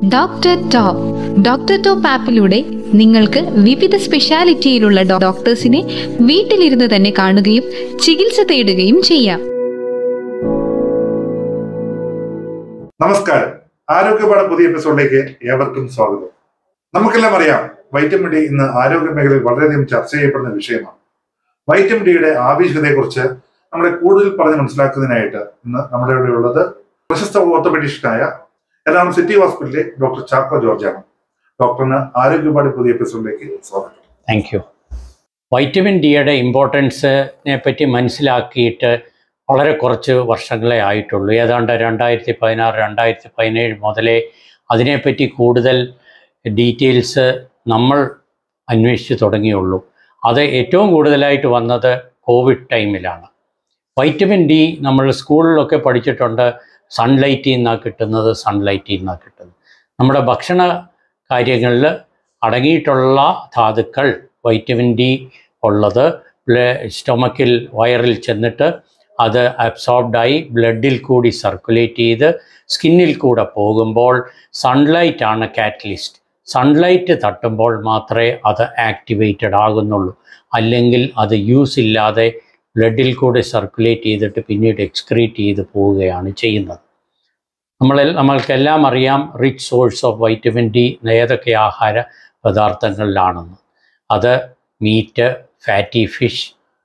doctor top doctor top ആപ്പിലൂടെ നിങ്ങൾക്ക് വിവിധ സ്പെഷ്യാലിറ്റിയിലുള്ള ഡോ- ഡോക്ടേഴ്സിനെ വീട്ടിലിരുന്ന് തന്നെ കാണുകയും ചികിത്സ തേടുകയും ചെയ്യാം നമസ്കാരം ആരോഗ്യപാഠ പുതിയ എപ്പിസോഡിലേക്ക് ഏവർക്കും സ്വാഗതം നമുക്കെല്ലാം അറിയാം വൈറ്റമിൻ ഡി ഇന്ന് ആരോഗ്യ മേഖലയിൽ വളരെയധികം ചർച്ച ചെയ്യപ്പെടുന്ന വിഷയമാണ് വൈറ്റമിൻ ഡിയുടെ ആവശ്യകതയെക്കുറിച്ച് നമ്മളെ കൂടുതൽ പറഞ്ഞ് മനസ്സിലാക്കുന്നതിനായിട്ട് ഇന്ന് നമ്മുടെ ഇവിടെ ഉള്ളത് പ്രശസ്ത ഓർത്തോപെഡീഷ്യനായ എറണാകുളം സിറ്റി ഹോസ്പിറ്റലിലെ ഡോക്ടർ ചാക്കോ ജോർജാണ് ഡോക്ടറിന് ആരോഗ്യപാഠ പുതിയ എപ്പിസോഡിലേക്ക് സ്വാഗതം താങ്ക് യു വൈറ്റമിൻ ഡിയുടെ ഇമ്പോർട്ടൻസിനെ പറ്റി മനസ്സിലാക്കിയിട്ട് വളരെ കുറച്ച് വർഷങ്ങളെ ആയിട്ടുള്ളൂ ഏതാണ്ട് രണ്ടായിരത്തി പതിനാറ് രണ്ടായിരത്തി പതിനേഴ് മുതലേ അതിനെപ്പറ്റി കൂടുതൽ ഡീറ്റെയിൽസ് നമ്മൾ അന്വേഷിച്ച് തുടങ്ങിയുള്ളൂ അത് ഏറ്റവും കൂടുതലായിട്ട് വന്നത് കോവിഡ് ടൈമിലാണ് വൈറ്റമിൻ ഡി നമ്മൾ സ്കൂളിലൊക്കെ പഠിച്ചിട്ടുണ്ട് സൺലൈറ്റിൽ നിന്നാണ് കിട്ടുന്നത് സൺലൈറ്റിൽ നിന്നാണ് കിട്ടുന്നത് നമ്മുടെ ഭക്ഷണ കാര്യങ്ങളിൽ അടങ്ങിയിട്ടുള്ള ധാതുക്കൾ വൈറ്റമിൻ ഡി ഉള്ളത് സ്റ്റൊമക്കിൽ വയറിൽ ചെന്നിട്ട് അത് അബ്സോർബ്ഡായി ബ്ലഡിൽ കൂടി സർക്കുലേറ്റ് ചെയ്ത് സ്കിന്നിൽ കൂടെ പോകുമ്പോൾ സൺലൈറ്റ് ആണ് കാറ്റലിസ്റ്റ് സൺലൈറ്റ് തട്ടുമ്പോൾ മാത്രമേ അത് ആക്ടിവേറ്റഡ് ആകുന്നുള്ളൂ അല്ലെങ്കിൽ അത് യൂസ് ഇല്ലാതെ ബ്ലഡിൽ കൂടെ സർക്കുലേറ്റ് ചെയ്തിട്ട് പിന്നീട് എക്സ്ക്രീറ്റ് ചെയ്ത് പോവുകയാണ് ചെയ്യുന്നത് നമ്മൾ നമ്മൾക്കെല്ലാം അറിയാം rich source of vitamin D ഏതൊക്കെ ആഹാര പദാർത്ഥങ്ങളിലാണെന്ന് അത് മീറ്റ് ഫാറ്റി ഫിഷ്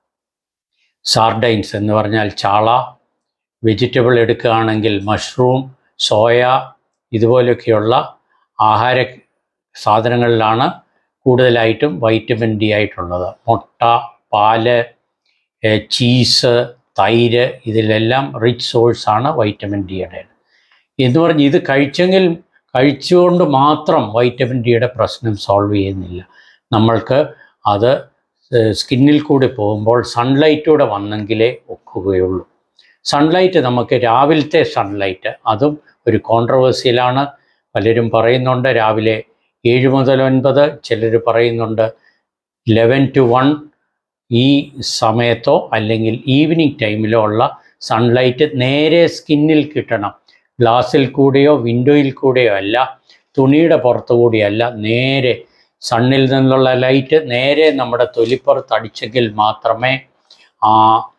സാർഡൈൻസ് എന്ന് പറഞ്ഞാൽ ചാള വെജിറ്റബിൾ എടുക്കുകയാണെങ്കിൽ മഷ്റൂം സോയ ഇതുപോലെയൊക്കെയുള്ള ആഹാര സാധനങ്ങളിലാണ് കൂടുതലായിട്ടും വൈറ്റമിൻ ഡി ആയിട്ടുള്ളത് മുട്ട പാല് ഏഹ് ചീസ് തൈര് ഇതിലെല്ലാം റിച്ച് സോഴ്സാണ് വൈറ്റമിൻ ഡിയുടെ എന്ന് പറഞ്ഞ് ഇത് കഴിച്ചെങ്കിൽ കഴിച്ചുകൊണ്ട് മാത്രം വൈറ്റമിൻ ഡിയുടെ പ്രശ്നം സോൾവ് ചെയ്യുന്നില്ല നമ്മൾക്ക് അത് സ്കിന്നിൽ കൂടി പോകുമ്പോൾ സൺലൈറ്റൂടെ വന്നെങ്കിലേ ഒക്കുകയുള്ളൂ സൺലൈറ്റ് നമുക്ക് രാവിലത്തെ സൺലൈറ്റ് അതും ഒരു കോൺട്രവേഴ്സിയിലാണ് പലരും പറയുന്നുണ്ട് രാവിലെ ഏഴ് മുതൽ ഒൻപത് ചിലർ പറയുന്നുണ്ട് ലെവൻ ടു വൺ ഈ സമയത്തോ അല്ലെങ്കിൽ ഈവനിങ് ടൈമിലോ ഉള്ള സൺലൈറ്റ് നേരെ സ്കിന്നിൽ കിട്ടണം ഗ്ലാസ്സിൽ കൂടെയോ വിൻഡോയിൽ കൂടെയോ അല്ല തുണിയുടെ പുറത്തു കൂടിയല്ല നേരെ സണ്ണിൽ നിന്നുള്ള ലൈറ്റ് നേരെ നമ്മുടെ തൊലിപ്പുറത്ത് അടിച്ചെങ്കിൽ മാത്രമേ ആ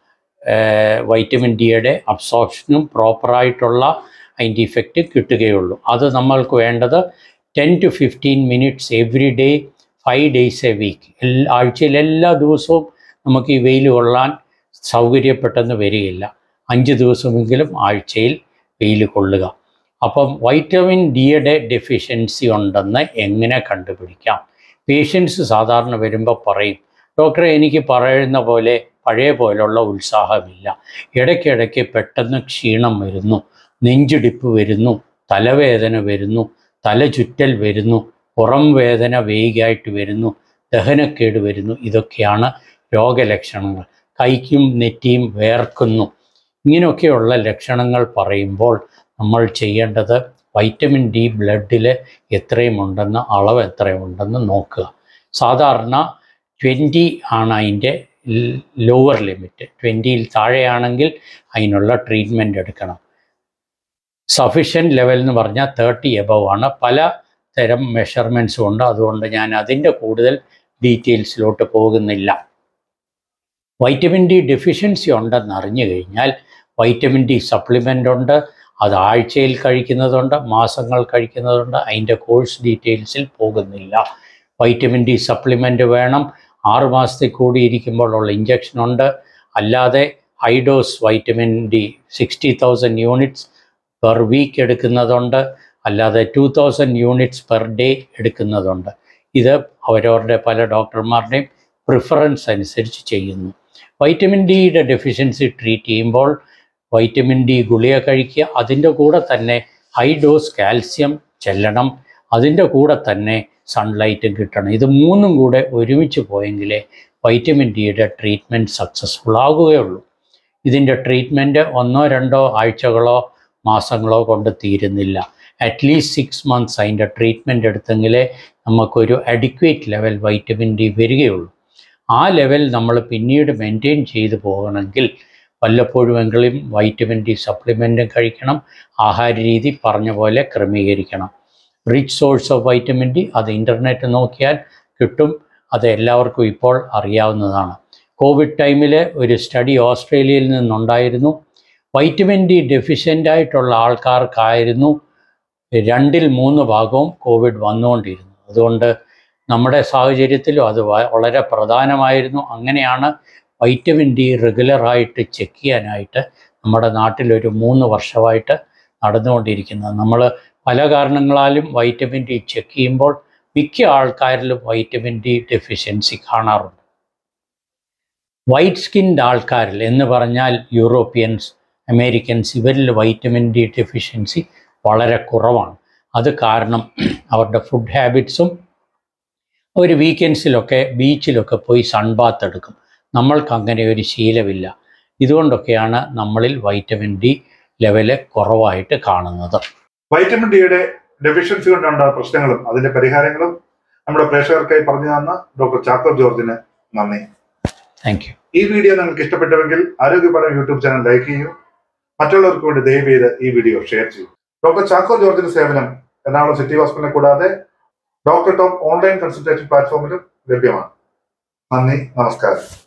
വൈറ്റമിൻ ഡിയുടെ അബ്സോർപ്ഷനും പ്രോപ്പറായിട്ടുള്ള അതിൻ്റെ ഇഫക്റ്റ് കിട്ടുകയുള്ളൂ അത് നമ്മൾക്ക് വേണ്ടത് ten to fifteen minutes every day five days a week എല്ലാ ആഴ്ചയിൽ എല്ലാ ദിവസവും നമുക്ക് ഈ വെയിൽ കൊള്ളാൻ സൗകര്യപ്പെട്ടെന്ന് വരികയില്ല അഞ്ച് ദിവസമെങ്കിലും ആഴ്ചയിൽ വെയിൽ കൊള്ളുക അപ്പം വൈറ്റമിൻ ഡിയുടെ ഡെഫിഷ്യൻസി ഉണ്ടെന്ന് എങ്ങനെ കണ്ടുപിടിക്കാം പേഷ്യൻസ് സാധാരണ വരുമ്പോൾ പറയും ഡോക്ടറെ എനിക്ക് പറയുന്ന പോലെ പഴയ പോലുള്ള ഉത്സാഹമില്ല ഇടയ്ക്കിടയ്ക്ക് പെട്ടെന്ന് ക്ഷീണം വരുന്നു നെഞ്ചിടിപ്പ് വരുന്നു തലവേദന വരുന്നു തല ചുറ്റൽ വരുന്നു പുറം വേദന വേഗമായിട്ട് വരുന്നു ദഹനക്കേട് വരുന്നു ഇതൊക്കെയാണ് രോഗലക്ഷണങ്ങൾ കൈക്കും നെറ്റിയും വേർക്കുന്നു ഇങ്ങനെയൊക്കെയുള്ള ലക്ഷണങ്ങൾ പറയുമ്പോൾ നമ്മൾ ചെയ്യേണ്ടത് വൈറ്റമിൻ ഡി ബ്ലഡിൽ എത്രയും ഉണ്ടെന്ന് അളവ് എത്രയുണ്ടെന്ന് നോക്കുക സാധാരണ ട്വൻറ്റി ആണ് അതിൻ്റെ ലോവർ ലിമിറ്റ് ട്വൻറ്റിയിൽ താഴെയാണെങ്കിൽ അതിനുള്ള ട്രീറ്റ്മെൻറ്റ് എടുക്കണം സഫിഷ്യൻറ്റ് ലെവൽ എന്ന് പറഞ്ഞാൽ തേർട്ടി എബവ് ആണ് പല തരം മെഷർമെൻറ്റ്സും ഉണ്ട് അതുകൊണ്ട് ഞാൻ അതിൻ്റെ കൂടുതൽ ഡീറ്റെയിൽസിലോട്ട് പോകുന്നില്ല വൈറ്റമിൻ ഡി ഡെഫിഷ്യൻസി ഉണ്ടെന്ന് അറിഞ്ഞു കഴിഞ്ഞാൽ വൈറ്റമിൻ ഡി സപ്ലിമെൻ്റ് ഉണ്ട് അത് ആഴ്ചയിൽ കഴിക്കുന്നതുണ്ട് മാസങ്ങൾ കഴിക്കുന്നതുണ്ട് അതിൻ്റെ കോഴ്സ് ഡീറ്റെയിൽസിൽ പോകുന്നില്ല വൈറ്റമിൻ ഡി സപ്ലിമെൻ്റ് വേണം ആറ് മാസത്തിൽ കൂടി ഇരിക്കുമ്പോഴുള്ള ഇഞ്ചക്ഷൻ ഉണ്ട് അല്ലാതെ high dose vitamin D sixty thousand units per week എടുക്കുന്നതുണ്ട് അല്ലാതെ two thousand units per day എടുക്കുന്നതുണ്ട് ഇത് അവരവരുടെ പല ഡോക്ടർമാരുടെയും പ്രിഫറൻസ് അനുസരിച്ച് ചെയ്യുന്നു വൈറ്റമിൻ ഡിയുടെ ഡെഫിഷ്യൻസി ട്രീറ്റ് ചെയ്യുമ്പോൾ വൈറ്റമിൻ ഡി ഗുളിക കഴിക്കുക അതിൻ്റെ കൂടെ തന്നെ ഹൈ ഡോസ് കാൽസ്യം ചെല്ലണം അതിൻ്റെ കൂടെ തന്നെ സൺലൈറ്റും കിട്ടണം ഇത് മൂന്നും കൂടെ ഒരുമിച്ച് പോയെങ്കിലേ വൈറ്റമിൻ ഡിയുടെ ട്രീറ്റ്മെൻറ്റ് സക്സസ്ഫുൾ ആകുകയുള്ളൂ ഇതിൻ്റെ ട്രീറ്റ്മെൻറ്റ് ഒന്നോ രണ്ടോ ആഴ്ചകളോ മാസങ്ങളോ കൊണ്ട് തീരുന്നില്ല അറ്റ്ലീസ്റ്റ് സിക്സ് മന്ത്സ് അതിൻ്റെ ട്രീറ്റ്മെൻറ്റ് എടുത്തെങ്കിലേ നമുക്കൊരു അഡിക്വേറ്റ് ലെവൽ വൈറ്റമിൻ ഡി വരികയുള്ളൂ ആ ലെവൽ നമ്മൾ പിന്നീട് മെയിൻറ്റെയിൻ ചെയ്തു പോകണമെങ്കിൽ വല്ലപ്പോഴുമെങ്കിലും വൈറ്റമിൻ ഡി സപ്ലിമെൻറ്റും കഴിക്കണം ആഹാര രീതി പറഞ്ഞ പോലെ ക്രമീകരിക്കണം rich source of vitamin D അത് ഇൻ്റർനെറ്റ് നോക്കിയാൽ കിട്ടും അത് എല്ലാവർക്കും ഇപ്പോൾ അറിയാവുന്നതാണ് കോവിഡ് ടൈമിൽ ഒരു സ്റ്റഡി ഓസ്ട്രേലിയയിൽ നിന്നുണ്ടായിരുന്നു വൈറ്റമിൻ ഡി ഡെഫിഷ്യൻ്റ് ആയിട്ടുള്ള ആൾക്കാർക്കായിരുന്നു രണ്ടിൽ മൂന്ന് ഭാഗവും കോവിഡ് വന്നുകൊണ്ടിരുന്നു അതുകൊണ്ട് നമ്മുടെ സാഹചര്യത്തിലും അത് വ- വളരെ പ്രധാനമായിരുന്നു അങ്ങനെയാണ് വൈറ്റമിൻ ഡി റെഗുലറായിട്ട് ചെക്ക് ചെയ്യാനായിട്ട് നമ്മുടെ നാട്ടിലൊരു മൂന്ന് വർഷമായിട്ട് നടന്നുകൊണ്ടിരിക്കുന്നത് നമ്മൾ പല കാരണങ്ങളാലും വൈറ്റമിൻ ഡി ചെക്ക് ചെയ്യുമ്പോൾ മിക്ക ആൾക്കാരിലും വൈറ്റമിൻ ഡി ഡെഫിഷ്യൻസി കാണാറുണ്ട് വൈറ്റ് സ്കിൻഡ് ആൾക്കാരിൽ എന്ന് പറഞ്ഞാൽ യൂറോപ്യൻസ് അമേരിക്കൻസ് ഇവരിൽ വൈറ്റമിൻ ഡി ഡെഫിഷ്യൻസി വളരെ കുറവാണ് അത് കാരണം അവരുടെ ഫുഡ് ഹാബിറ്റ്സും ഒരു വീക്കെൻഡ്സിലൊക്കെ ബീച്ചിലൊക്കെ പോയി സൺബാത്ത് എടുക്കും നമ്മൾക്ക് അങ്ങനെ ഒരു ശീലമില്ല ഇതുകൊണ്ടൊക്കെയാണ് നമ്മളിൽ വൈറ്റമിൻ ഡി ലെവല് കുറവായിട്ട് കാണുന്നത് വൈറ്റമിൻ ഡിയുടെ ഡെഫിഷ്യൻസി കൊണ്ടുണ്ടാകുന്ന പ്രശ്നങ്ങളും അതിന്റെ പരിഹാരങ്ങളും നമ്മുടെ പ്രേക്ഷകർക്കായി പറഞ്ഞു തന്ന ഡോക്ടർ ചാക്കോ ജോർജിന് നന്ദി താങ്ക് യു ഈ വീഡിയോ നിങ്ങൾക്ക് ഇഷ്ടപ്പെട്ടുവെങ്കിൽ ആരോഗ്യപരം യൂട്യൂബ് ചാനൽ ലൈക്ക് ചെയ്യൂ മറ്റുള്ളവർക്ക് വേണ്ടി ദയവ് ചെയ്ത് ഈ വീഡിയോ ഷെയർ ചെയ്യൂ ഡോക്ടർ ചാക്കോ ജോർജിന്റെ സേവനം എറണാകുളം സിറ്റി ഹോസ്പിറ്റലിനെ കൂടാതെ ഡോക്ടർ ടോപ്പ് ഓൺലൈൻ കൺസൾട്ടേഷൻ പ്ലാറ്റ്ഫോമിലും ലഭ്യമാണ് നന്ദി നമസ്കാരം